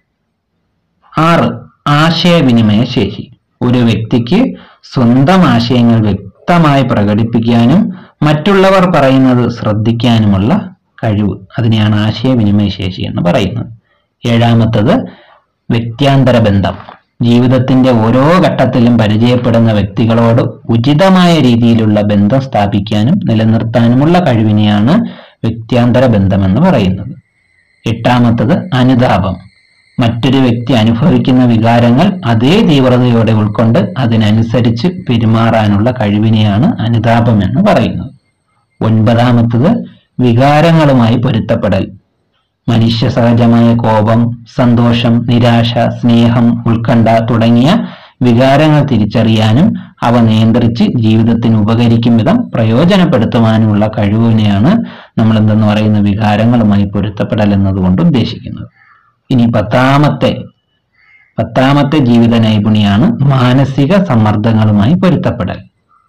ആറ് ആശയവിനിമയ ശേഷി ഒരു വ്യക്തിക്ക് സ്വന്തം ആശയങ്ങൾ വ്യക്തമായി പ്രകടിപ്പിക്കാനും മറ്റുള്ളവർ പറയുന്നത് ശ്രദ്ധിക്കാനുമുള്ള കഴിവ് അതിനെയാണ് ആശയവിനിമയ ശേഷി എന്ന് പറയുന്നത് ഏഴാമത്തത് വ്യക്തിയാന്തര ബന്ധം ജീവിതത്തിന്റെ ഓരോ ഘട്ടത്തിലും പരിചയപ്പെടുന്ന വ്യക്തികളോട് ഉചിതമായ രീതിയിലുള്ള ബന്ധം സ്ഥാപിക്കാനും നിലനിർത്താനുമുള്ള കഴിവിനെയാണ് വ്യക്തിയാന്തര ബന്ധം എന്ന് പറയുന്നത് എട്ടാമത്തത് അനുതാപം മറ്റൊരു വ്യക്തി അനുഭവിക്കുന്ന വികാരങ്ങൾ അതേ തീവ്രതയോടെ ഉൾക്കൊണ്ട് അതിനനുസരിച്ച് പെരുമാറാനുള്ള കഴിവിനെയാണ് അനുതാപം എന്ന് പറയുന്നത് ഒൻപതാമത്തത് വികാരങ്ങളുമായി പൊരുത്തപ്പെടൽ മനുഷ്യ സഹജമായ കോപം സന്തോഷം നിരാശ സ്നേഹം ഉത്കണ്ഠ തുടങ്ങിയ വികാരങ്ങൾ തിരിച്ചറിയാനും അവ നിയന്ത്രിച്ച് ജീവിതത്തിന് ഉപകരിക്കും വിധം പ്രയോജനപ്പെടുത്തുവാനുമുള്ള കഴിവിനെയാണ് നമ്മൾ എന്തെന്ന് പറയുന്ന വികാരങ്ങളുമായി പൊരുത്തപ്പെടൽ എന്നതുകൊണ്ട് ഉദ്ദേശിക്കുന്നത് ഇനി പത്താമത്തെ പത്താമത്തെ ജീവിത നൈപുണിയാണ് മാനസിക സമ്മർദ്ദങ്ങളുമായി പൊരുത്തപ്പെടൽ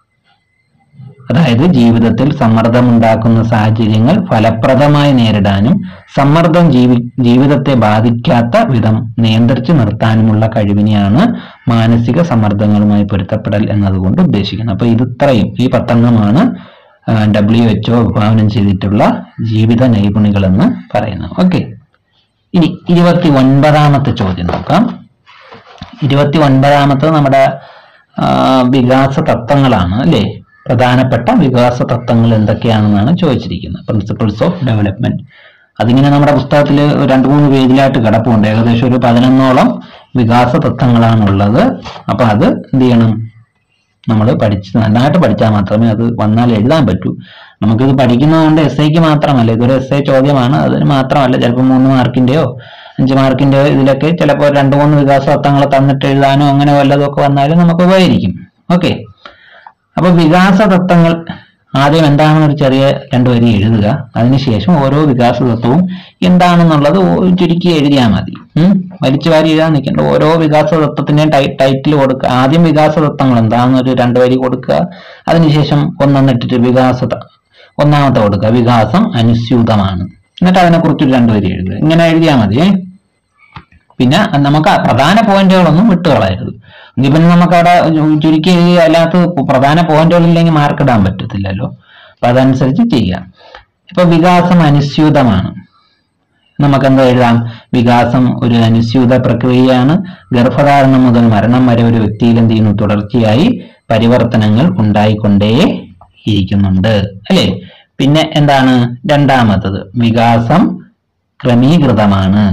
അതായത് ജീവിതത്തിൽ സമ്മർദ്ദമുണ്ടാക്കുന്ന സാഹചര്യങ്ങൾ ഫലപ്രദമായി നേരിടാനും സമ്മർദ്ദം ജീവി ജീവിതത്തെ ബാധിക്കാത്ത വിധം നിയന്ത്രിച്ചു നിർത്താനുമുള്ള കഴിവിനെയാണ് മാനസിക സമ്മർദ്ദങ്ങളുമായി പൊരുത്തപ്പെടൽ എന്നതുകൊണ്ട് ഉദ്ദേശിക്കുന്നത് അപ്പൊ ഇത് ഇത്രയും ഈ പത്തെണ്ണമാണ് ഡബ്ല്യു എച്ച്ഒ വിഭാവനം ചെയ്തിട്ടുള്ള ജീവിത നൈപുണികൾ എന്ന് പറയുന്നത് ഓക്കെ ഇനി ഇരുപത്തി ഒൻപതാമത്തെ ചോദ്യം നോക്കാം ഇരുപത്തി ഒൻപതാമത്തത് നമ്മുടെ ആ, വികാസ തത്വങ്ങളാണ് അല്ലേ പ്രധാനപ്പെട്ട വികാസ തത്വങ്ങൾ എന്തൊക്കെയാണെന്നാണ് ചോദിച്ചിരിക്കുന്നത് പ്രിൻസിപ്പിൾസ് ഓഫ് ഡെവലപ്മെന്റ് അതിങ്ങനെ നമ്മുടെ പുസ്തകത്തിൽ രണ്ട് മൂന്ന് പേജിലായിട്ട് കിടപ്പുണ്ട് ഏകദേശം ഒരു പതിനൊന്നോളം വികാസ തത്വങ്ങളാണുള്ളത് അപ്പൊ അത് എന്ത് ചെയ്യണം നമ്മൾ പഠിച്ച് നന്നായിട്ട് പഠിച്ചാൽ മാത്രമേ അത് വന്നാൽ എഴുതാൻ പറ്റൂ നമുക്കിത് പഠിക്കുന്നതുകൊണ്ട് എസ് ഐക്ക് മാത്രമല്ല ഇതൊരു എസ് ഐ ചോദ്യമാണ് അതിന് മാത്രമല്ല ചിലപ്പോൾ മൂന്ന് മാർക്കിന്റെയോ അഞ്ച് മാർക്കിന്റെയോ ഇതിലൊക്കെ ചിലപ്പോൾ രണ്ട് മൂന്ന് വികാസ തത്വങ്ങൾ തന്നിട്ട് എഴുതാനോ അങ്ങനെ വല്ലതൊക്കെ വന്നാലും നമുക്ക് ഉപകരിക്കും ഓക്കെ അപ്പൊ വികാസ തത്വങ്ങൾ ആദ്യം എന്താണെന്ന് ഒരു ചെറിയ രണ്ടു വരി എഴുതുക അതിനുശേഷം ഓരോ വികാസ തത്വവും എന്താണെന്നുള്ളത് ഓ- ചുരുക്കി എഴുതിയാൽ മതി ഉം. വലിച്ചു വാരി എഴുതാൻ നിൽക്കേണ്ട ഓരോ വികാസ തത്വത്തിന്റെയും ടൈറ്റിൽ കൊടുക്കുക ആദ്യം വികാസ തത്വങ്ങൾ എന്താണെന്ന് ഒരു രണ്ടു വരി കൊടുക്കുക അതിനുശേഷം ഒന്നെന്നിട്ടിട്ട് വികാസ ത- ഒന്നാമത്തെ കൊടുക്കുക വികാസം അനുസ്യൂതമാണ് എന്നിട്ട് അതിനെക്കുറിച്ച് ഒരു രണ്ടു വരി എഴുതുക ഇങ്ങനെ എഴുതിയാൽ മതി ഏ? പിന്നെ നമുക്ക് ആ പ്രധാന പോയിന്റുകളൊന്നും വിട്ടുകളയരുത് എങ്കിൽ പിന്നെ നമുക്ക് അവിടെ ചു- ചുരുക്കി എഴുതി അതിനകത്ത് പ്രധാന പോയിന്റുകളില്ലെങ്കിൽ മാർക്ക് ഇടാൻ പറ്റത്തില്ലല്ലോ അപ്പൊ അതനുസരിച്ച് ചെയ്യാം ഇപ്പൊ വികാസം അനുസ്യൂതമാണ് നമുക്ക് എന്താ എഴുതാം വികാസം ഒരു അനുസ്യൂത പ്രക്രിയയാണ് ഗർഭധാരണം മുതൽ മരണം വരെ ഒരു വ്യക്തിയിൽ എന്ത് ചെയ്യുന്നു തുടർച്ചയായി പരിവർത്തനങ്ങൾ ഉണ്ടായിക്കൊണ്ടേ ഇരിക്കുന്നുണ്ട് അല്ലേ പിന്നെ എന്താണ് രണ്ടാമത്തത് വികാസം ക്രമീകൃതമാണ്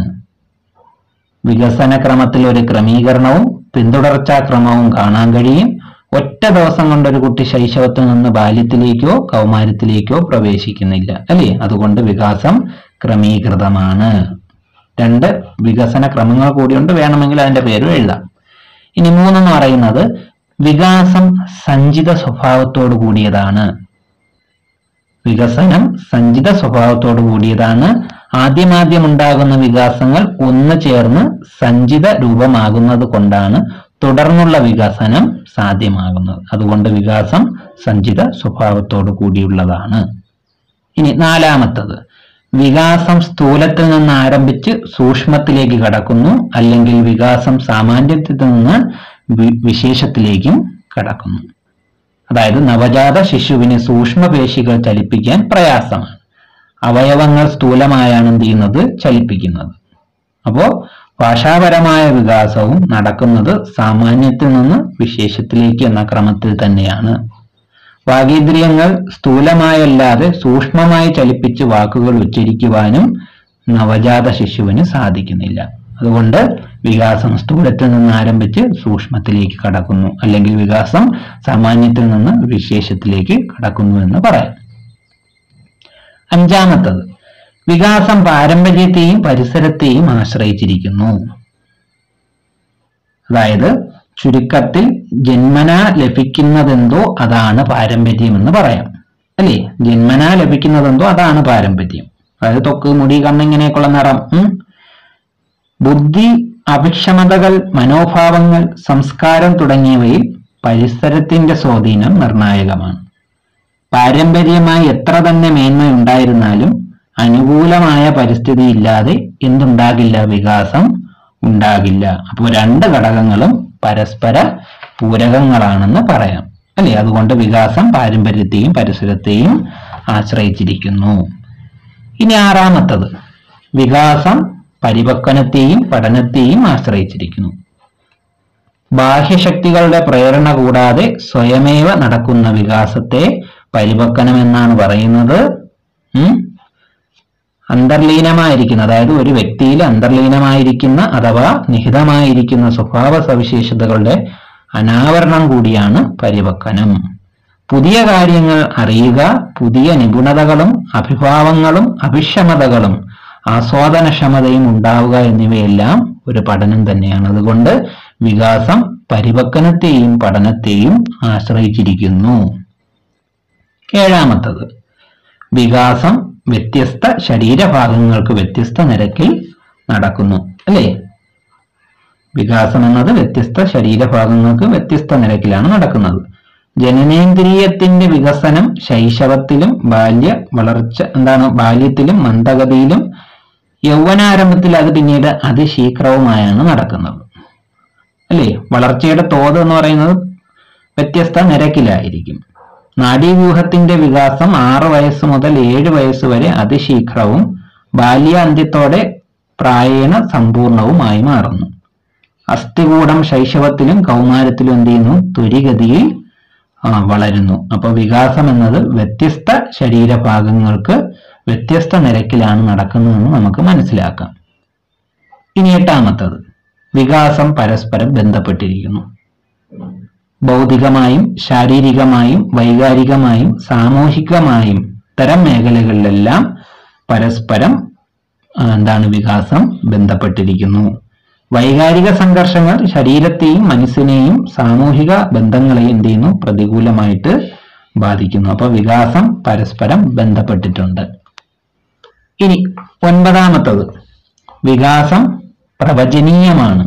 വികസന ക്രമത്തിൽ ഒരു ക്രമീകരണവും പിന്തുടർച്ചാ ക്രമവും കാണാൻ കഴിയും ഒറ്റ ദിവസം കൊണ്ട് ഒരു കുട്ടി ശൈശവത്തിൽ നിന്ന് ബാല്യത്തിലേക്കോ കൗമാരത്തിലേക്കോ പ്രവേശിക്കുന്നില്ല അല്ലേ അതുകൊണ്ട് വികാസം ക്രമീകൃതമാണ് രണ്ട് വികസന ക്രമങ്ങൾ കൂടിയുണ്ട് വേണമെങ്കിൽ അതിന്റെ പേരും എഴുതാം ഇനി മൂന്നെന്ന് പറയുന്നത് വികാസം സഞ്ചിത സ്വഭാവത്തോടു കൂടിയതാണ് വികസനം സഞ്ചിത സ്വഭാവത്തോടു കൂടിയതാണ് ആദ്യമാദ്യം ഉണ്ടാകുന്ന വികാസങ്ങൾ ഒന്ന് ചേർന്ന് സഞ്ചിത രൂപമാകുന്നത് കൊണ്ടാണ് തുടർന്നുള്ള വികസനം സാധ്യമാകുന്നത് അതുകൊണ്ട് വികാസം സഞ്ചിത സ്വഭാവത്തോടു കൂടിയുള്ളതാണ് ഇനി നാലാമത്തത് വികാസം സ്ഥൂലത്തിൽ നിന്ന് ആരംഭിച്ച് സൂക്ഷ്മത്തിലേക്ക് കടക്കുന്നു അല്ലെങ്കിൽ വികാസം സാമാന്യത്തിൽ നിന്ന് വി- വിശേഷത്തിലേക്കും കടക്കുന്നു അതായത് നവജാത ശിശുവിന് സൂക്ഷ്മപേശികൾ ചലിപ്പിക്കാൻ പ്രയാസമാണ് അവയവങ്ങൾ സ്ഥൂലമായാണ് എന്ത് ചെയ്യുന്നത് ചലിപ്പിക്കുന്നത് അപ്പോ ഭാഷാപരമായ വികാസവും നടക്കുന്നത് സാമാന്യത്തിൽ നിന്ന് വിശേഷത്തിലേക്ക് എന്ന ക്രമത്തിൽ തന്നെയാണ് വാഗീന്ദ്രിയങ്ങൾ സ്ഥൂലമായല്ലാതെ സൂക്ഷ്മമായി ചലിപ്പിച്ച് വാക്കുകൾ ഉച്ചരിക്കുവാനും നവജാത ശിശുവിന് സാധിക്കുന്നില്ല അതുകൊണ്ട് വികാസം സ്ഥൂലത്തിൽ നിന്ന് ആരംഭിച്ച് സൂക്ഷ്മത്തിലേക്ക് കടക്കുന്നു അല്ലെങ്കിൽ വികാസം സാമാന്യത്തിൽ നിന്ന് വിശേഷത്തിലേക്ക് കടക്കുന്നു എന്ന് പറയാം അഞ്ചാമത്തത് വികാസം പാരമ്പര്യത്തെയും പരിസരത്തെയും ആശ്രയിച്ചിരിക്കുന്നു അതായത് ചുരുക്കത്തിൽ ജന്മനാ ലഭിക്കുന്നതെന്തോ അതാണ് പാരമ്പര്യം എന്ന് പറയാം അല്ലേ ജന്മനാ ലഭിക്കുന്നതെന്തോ അതാണ് പാരമ്പര്യം അതായത് തൊക്ക് മുടി കണ്ണിങ്ങനെയൊക്കെയുള്ള നിറം ഉം. ബുദ്ധി അഭിക്ഷമതകൾ മനോഭാവങ്ങൾ സംസ്കാരം തുടങ്ങിയവയിൽ പരിസരത്തിന്റെ സ്വാധീനം നിർണായകമാണ് പാരമ്പര്യമായി എത്ര തന്നെ മേന്മയുണ്ടായിരുന്നാലും അനുകൂലമായ പരിസ്ഥിതി ഇല്ലാതെ എന്തുണ്ടാകില്ല വികാസം ഉണ്ടാകില്ല അപ്പോൾ രണ്ട് ഘടകങ്ങളും പരസ്പര പൂരകങ്ങളാണെന്ന് പറയാം അല്ലേ അതുകൊണ്ട് വികാസം പാരമ്പര്യത്തെയും പരിസരത്തെയും ആശ്രയിച്ചിരിക്കുന്നു ഇനി ആറാമത്തത് വികാസം പരിപക്വനത്തെയും പഠനത്തെയും ആശ്രയിച്ചിരിക്കുന്നു ബാഹ്യശക്തികളുടെ പ്രേരണ കൂടാതെ സ്വയമേവ നടക്കുന്ന വികാസത്തെ പരിപക്വനം എന്നാണ് പറയുന്നത് ഉം? അന്തർലീനമായിരിക്കുന്ന അതായത് ഒരു വ്യക്തിയിൽ അന്തർലീനമായിരിക്കുന്ന അഥവാ നിഹിതമായിരിക്കുന്ന സ്വഭാവ സവിശേഷതകളുടെ അനാവരണം കൂടിയാണ് പരിപക്വനം പുതിയ കാര്യങ്ങൾ അറിയുക പുതിയ നിപുണതകളും അഭിഭാവങ്ങളും അഭിക്ഷമതകളും ആസ്വാദനക്ഷമതയും ഉണ്ടാവുക എന്നിവയെല്ലാം ഒരു പഠനം തന്നെയാണ് അതുകൊണ്ട് വികാസം പരിപക്വനത്തെയും പഠനത്തെയും ആശ്രയിച്ചിരിക്കുന്നു ഏഴാമത്തത് വികാസം വ്യത്യസ്ത ശരീരഭാഗങ്ങൾക്ക് വ്യത്യസ്ത നിരക്കിൽ നടക്കുന്നു അല്ലേ വികാസം എന്നത് വ്യത്യസ്ത ശരീരഭാഗങ്ങൾക്ക് വ്യത്യസ്ത നിരക്കിലാണ് നടക്കുന്നത് ജനനേന്ദ്രിയത്തിന്റെ വികസനം ശൈശവത്തിലും ബാല്യ വളർച്ച എന്താണ് ബാല്യത്തിലും മന്ദഗതിയിലും യൗവനാരംഭത്തിൽ അത് പിന്നീട് അതിശീഘ്രവുമായാണ് നടക്കുന്നത് അല്ലേ വളർച്ചയുടെ തോത് എന്ന് പറയുന്നത് വ്യത്യസ്ത നിരക്കിലായിരിക്കും നാഡീവ്യൂഹത്തിന്റെ വികാസം ആറ് വയസ്സ് മുതൽ ഏഴ് വയസ്സ് വരെ അതിശീഘ്രവും ബാല്യാന്ത്യത്തോടെ പ്രായേണ സമ്പൂർണവുമായി മാറുന്നു അസ്ഥികൂടം ശൈശവത്തിലും കൗമാരത്തിലും എന്ത് ചെയ്യുന്നു ത്വരിഗതിയിൽ ആ, വളരുന്നു അപ്പൊ വികാസം എന്നത് വ്യത്യസ്ത ശരീരഭാഗങ്ങൾക്ക് വ്യത്യസ്ത നിരക്കിലാണ് നടക്കുന്നതെന്ന് നമുക്ക് മനസ്സിലാക്കാം ഇനി എട്ടാമത്തത് വികാസം പരസ്പരം ബന്ധപ്പെട്ടിരിക്കുന്നു ഭൗതികമായും ശാരീരികമായും വൈകാരികമായും സാമൂഹികമായും ഇത്തരം മേഖലകളിലെല്ലാം പരസ്പരം ആ, എന്താണ് വികാസം ബന്ധപ്പെട്ടിരിക്കുന്നു വൈകാരിക സംഘർഷങ്ങൾ ശരീരത്തെയും മനസ്സിനെയും സാമൂഹിക ബന്ധങ്ങളെയും എന്ത് ചെയ്യുന്നു പ്രതികൂലമായിട്ട് ബാധിക്കുന്നു അപ്പൊ വികാസം പരസ്പരം ബന്ധപ്പെട്ടിട്ടുണ്ട് ഇനി ഒൻപതാമത്തത് വികാസം പ്രവചനീയമാണ്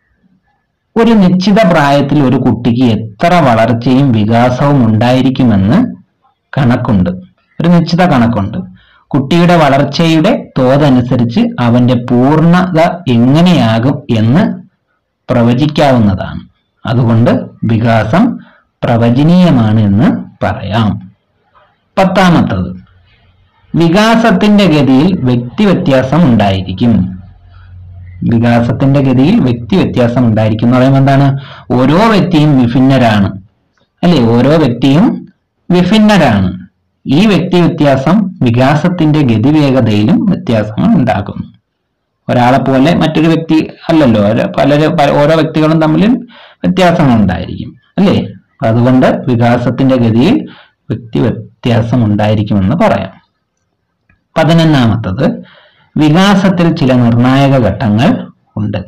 ഒരു നിശ്ചിത പ്രായത്തിൽ ഒരു കുട്ടിക്ക് എത്ര വളർച്ചയും വികാസവും ഉണ്ടായിരിക്കുമെന്ന് കണക്കുണ്ട് ഒരു നിശ്ചിത കണക്കുണ്ട് കുട്ടിയുടെ വളർച്ചയുടെ തോതനുസരിച്ച് അവന്റെ പൂർണ്ണത എങ്ങനെയാകും എന്ന് പ്രവചിക്കാവുന്നതാണ് അതുകൊണ്ട് വികാസം പ്രവചനീയമാണ് എന്ന് പറയാം പത്താമത്തത് വികാസത്തിന്റെ ഗതിയിൽ വ്യക്തി വ്യത്യാസം ഉണ്ടായിരിക്കും വികാസത്തിന്റെ ഗതിയിൽ വ്യക്തി വ്യത്യാസം ഉണ്ടായിരിക്കും എന്ന് പറയുമ്പോൾ എന്താണ് ഓരോ വ്യക്തിയും വിഭിന്നരാണ് അല്ലെ ഓരോ വ്യക്തിയും വിഭിന്നരാണ് ഈ വ്യക്തി വ്യത്യാസം വികാസത്തിന്റെ ഗതിവേഗതയിലും വ്യത്യാസങ്ങൾ ഉണ്ടാക്കുന്നു ഒരാളെ പോലെ മറ്റൊരു വ്യക്തി അല്ലല്ലോ ഓരോ- പലര് പല- ഓരോ വ്യക്തികളും തമ്മിൽ വ്യത്യാസങ്ങൾ ഉണ്ടായിരിക്കും അല്ലേ അപ്പൊ അതുകൊണ്ട് വികാസത്തിന്റെ ഗതിയിൽ വ്യക്തി വ്യത്യാസം ഉണ്ടായിരിക്കുമെന്ന് പറയാം പതിനൊന്നാമത്തത് വികാസത്തിൽ ചില നിർണായക ഘട്ടങ്ങൾ ഉണ്ട്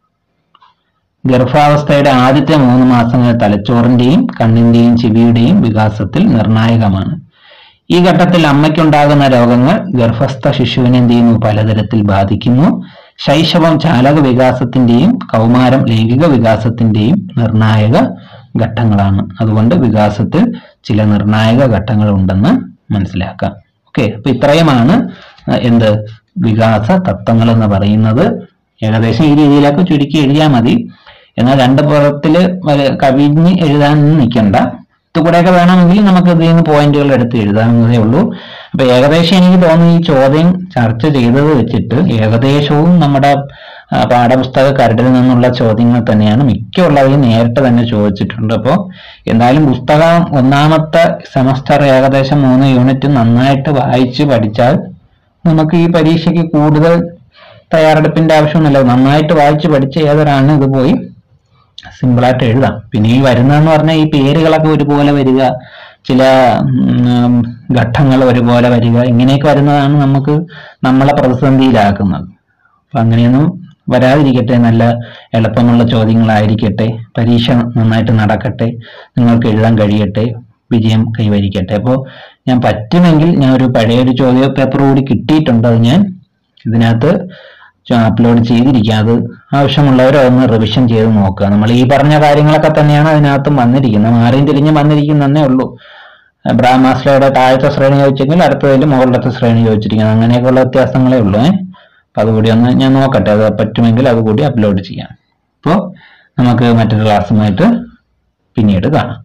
ഗർഭാവസ്ഥയുടെ ആദ്യത്തെ മൂന്ന് മാസങ്ങൾ തലച്ചോറിന്റെയും കണ്ണിന്റെയും ചെവിയുടെയും വികാസത്തിൽ നിർണായകമാണ് ഈ ഘട്ടത്തിൽ അമ്മയ്ക്കുണ്ടാകുന്ന രോഗങ്ങൾ ഗർഭസ്ഥ ശിശുവിനെ എന്ത് ചെയ്യുന്നു പലതരത്തിൽ ബാധിക്കുന്നു ശൈശവം ചാലക വികാസത്തിന്റെയും കൗമാരം ലൈംഗിക വികാസത്തിന്റെയും നിർണായക ഘട്ടങ്ങളാണ് അതുകൊണ്ട് വികാസത്തിൽ ചില നിർണായക ഘട്ടങ്ങൾ ഉണ്ടെന്ന് മനസ്സിലാക്കാം ഓക്കെ അപ്പൊ ഇത്രയുമാണ് അഹ് എന്ത് വികാസ തത്വങ്ങൾ എന്ന് പറയുന്നത് ഏകദേശം ഈ രീതിയിലൊക്കെ ചുരുക്കി എഴുതിയാൽ മതി എന്നാൽ രണ്ട് പുറത്തില് വര- കവിഞ്ഞ് എഴുതാനൊന്നും നിൽക്കണ്ട ഇതുകൂടെയൊക്കെ വേണമെങ്കിൽ നമുക്ക് ഇതിൽ നിന്ന് പോയിന്റുകൾ എടുത്ത് എഴുതാവുന്നതേ ഉള്ളൂ അപ്പൊ ഏകദേശം എനിക്ക് തോന്നുന്നു ഈ ചോദ്യം ചർച്ച ചെയ്തത് വെച്ചിട്ട് ഏകദേശവും നമ്മുടെ ആ, പാഠപുസ്തക കരടിൽ നിന്നുള്ള ചോദ്യങ്ങൾ തന്നെയാണ് മിക്കുള്ളവയും നേരിട്ട് തന്നെ ചോദിച്ചിട്ടുണ്ട് അപ്പോൾ എന്തായാലും പുസ്തകം ഒന്നാമത്തെ സെമസ്റ്റർ ഏകദേശം മൂന്ന് യൂണിറ്റ് നന്നായിട്ട് വായിച്ച് പഠിച്ചാൽ നമുക്ക് ഈ പരീക്ഷയ്ക്ക് കൂടുതൽ തയ്യാറെടുപ്പിന്റെ ആവശ്യമൊന്നുമില്ല നന്നായിട്ട് വായിച്ച് പഠിച്ച ഏതൊരാണ് ഇത് പോയി സിമ്പിളായിട്ട് എഴുതാം പിന്നെ ഈ വരുന്നതെന്ന് പറഞ്ഞാൽ ഈ പേരുകളൊക്കെ ഒരുപോലെ വരിക ചില ഉം, ഘട്ടങ്ങൾ ഒരുപോലെ വരിക ഇങ്ങനെയൊക്കെ വരുന്നതാണ് നമുക്ക് നമ്മളെ പ്രതിസന്ധിയിലാക്കുന്നത് അപ്പൊ അങ്ങനെയൊന്നും വരാതിരിക്കട്ടെ നല്ല എളുപ്പമുള്ള ചോദ്യങ്ങളായിരിക്കട്ടെ പരീക്ഷ നന്നായിട്ട് നടക്കട്ടെ നിങ്ങൾക്ക് എഴുതാൻ കഴിയട്ടെ വിജയം കൈവരിക്കട്ടെ അപ്പോൾ ഞാൻ പറ്റുമെങ്കിൽ ഞാൻ ഒരു പഴയൊരു ചോദ്യ പേപ്പർ കൂടി കിട്ടിയിട്ടുണ്ട് അത് ഞാൻ ഇതിനകത്ത് അപ്ലോഡ് ചെയ്തിരിക്കുക അത് ആവശ്യമുള്ളവർ ഒന്ന് റിവിഷൻ ചെയ്ത് നോക്കുക നമ്മൾ ഈ പറഞ്ഞ കാര്യങ്ങളൊക്കെ തന്നെയാണ് അതിനകത്തും വന്നിരിക്കുന്നത് മാറിയും തിരിഞ്ഞും വന്നിരിക്കുന്നതേ ഉള്ളൂ ബ്രാഹ്മാസ്ലയുടെ താഴത്തെ ശ്രേണി ചോദിച്ചെങ്കിൽ അടുത്തതിൽ മുകളിലത്തെ ശ്രേണി ചോദിച്ചിരിക്കുന്നത് അങ്ങനെയൊക്കെയുള്ള വ്യത്യാസങ്ങളേ ഉള്ളൂ ഏഹ് അപ്പൊ അതുകൂടി ഒന്ന് ഞാൻ നോക്കട്ടെ അത് പറ്റുമെങ്കിൽ അതുകൂടി അപ്ലോഡ് ചെയ്യാം അപ്പോൾ നമുക്ക് മറ്റൊരു ക്ലാസ്സുമായിട്ട് പിന്നീട് കാണാം